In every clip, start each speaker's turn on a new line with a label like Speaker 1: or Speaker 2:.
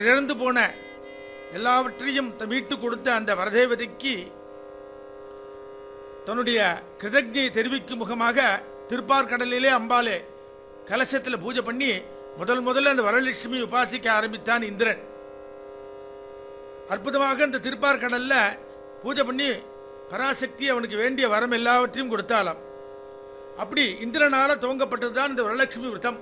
Speaker 1: இழந்து போன எல்லாவற்றையும் த- மீட்டு கொடுத்த அந்த வரதேவதைக்கு தன்னுடைய கிருதஜை தெரிவிக்கும் முகமாக திருப்பார்கடலிலே அம்பாலே கலசத்தில் பூஜை பண்ணி முதல் முதல்ல அந்த வரலட்சுமி உபாசிக்க ஆரம்பித்தான் இந்திரன் அற்புதமாக அந்த திருப்பார்கடல்ல பூஜை பண்ணி பராசக்தி அவனுக்கு வேண்டிய வரம் எல்லாவற்றையும் கொடுத்தாலாம் அப்படி இந்திரனால துவங்கப்பட்டது தான் இந்த வரலட்சுமி விரதம்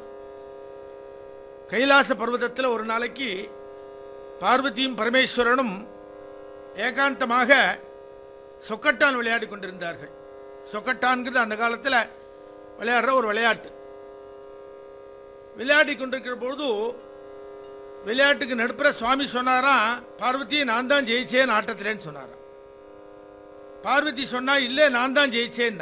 Speaker 1: கைலாச பர்வதத்தில் ஒரு நாளைக்கு பார்வதியும் பரமேஸ்வரனும் ஏகாந்தமாக சொக்கட்டான் விளையாடி கொண்டிருந்தார்கள் சொக்கட்டான்கிறது அந்த காலத்தில் விளையாடுற ஒரு விளையாட்டு விளையாடி கொண்டிருக்கிற பொழுது விளையாட்டுக்கு நடுப்புற சுவாமி சொன்னாராம் பார்வதியை நான் தான் ஜெயிச்சேன் ஆட்டத்திலேன்னு சொன்னாராம் பார்வதி சொன்னா இல்லை நான் தான் ஜெயிச்சேன்னா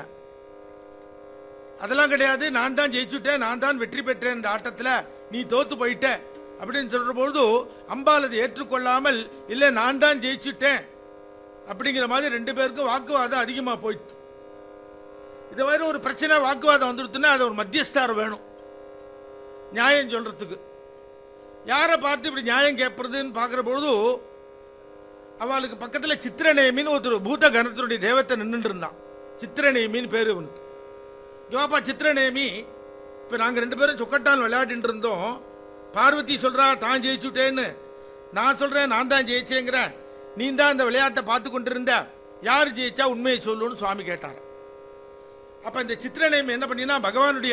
Speaker 1: அதெல்லாம் கிடையாது நான் தான் ஜெயிச்சுட்டேன் நான் தான் வெற்றி பெற்றேன் இந்த ஆட்டத்தில் நீ தோத்து போயிட்ட அப்படின்னு சொல்ற பொழுது அம்பாள் அதை ஏற்றுக்கொள்ளாமல் இல்லை நான் தான் ஜெயிச்சுட்டேன் அப்படிங்கிற மாதிரி ரெண்டு பேருக்கும் வாக்குவாதம் அதிகமாக போயிடுச்சு இது மாதிரி ஒரு பிரச்சனை வாக்குவாதம் வந்துடுத்துன்னா அது ஒரு மத்தியஸ்தார் வேணும் நியாயம் சொல்றதுக்கு யாரை பார்த்து இப்படி நியாயம் கேட்பறதுன்னு பார்க்குற பொழுது அவளுக்கு பக்கத்தில் சித்திரநேமின்னு ஒருத்தர் பூத கணத்தினுடைய தேவத்தை நின்றுட்டு இருந்தான் சித்திரநேமின்னு பேர் இவனுக்கு யோப்பா சித்திரநேமி இப்போ நாங்கள் ரெண்டு பேரும் சொக்கட்டான் விளையாடிட்டு இருந்தோம் பார்வதி சொல்கிறா தான் ஜெயிச்சுட்டேன்னு நான் சொல்கிறேன் நான் தான் ஜெயிச்சேங்கிறேன் நீ தான் அந்த விளையாட்டை பார்த்து கொண்டிருந்த யார் ஜெயிச்சா உண்மையை சொல்லுன்னு சுவாமி கேட்டார் அப்போ இந்த சித்திரநேமி என்ன பண்ணினா பகவானுடைய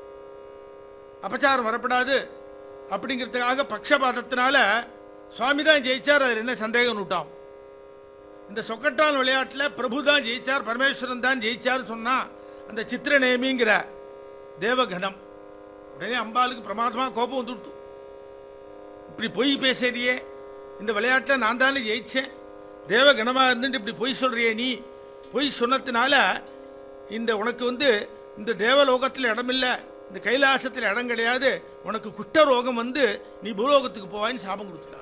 Speaker 1: அபச்சாரம் வரப்படாது அப்படிங்கிறதுக்காக பக்ஷபாதத்தினால சுவாமி தான் ஜெயிச்சார் அதில் என்ன சந்தேகம் விட்டான் இந்த சொக்கட்டான் விளையாட்டில் பிரபு தான் ஜெயிச்சார் பரமேஸ்வரன் தான் ஜெயிச்சார்னு சொன்னா அந்த சித்திரநேமிங்கிற தேவகணம் உடனே அம்பாளுக்கு பிரமாதமாக கோபம் வந்துடுத்து இப்படி பொய் பேசுறியே இந்த விளையாட்டில் நான் தானே ஜெயிச்சேன் தேவகணமாக இருந்துட்டு இப்படி பொய் சொல்றியே நீ பொய் சொன்னதுனால இந்த உனக்கு வந்து இந்த தேவலோகத்தில் இடமில்லை இந்த கைலாசத்தில் இடம் கிடையாது உனக்கு குஷ்ட ரோகம் வந்து நீ பூலோகத்துக்கு போவான்னு சாபம் கொடுத்துட்டார்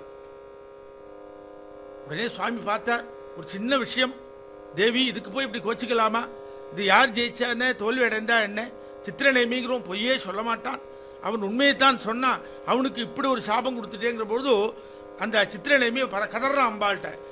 Speaker 1: உடனே சுவாமி பார்த்தார் ஒரு சின்ன விஷயம் தேவி இதுக்கு போய் இப்படி கோச்சிக்கலாமா இது யார் ஜெயிச்சா என்ன தோல்வி அடைந்தா என்ன சித்திரநேமிங்கிறவன் பொய்யே சொல்ல மாட்டான் அவன் உண்மையைத்தான் சொன்னான் அவனுக்கு இப்படி ஒரு சாபம் கொடுத்துட்டேங்கிற பொழுது அந்த சித்திரநேமியை பர கதறான் அம்பாள்கிட்ட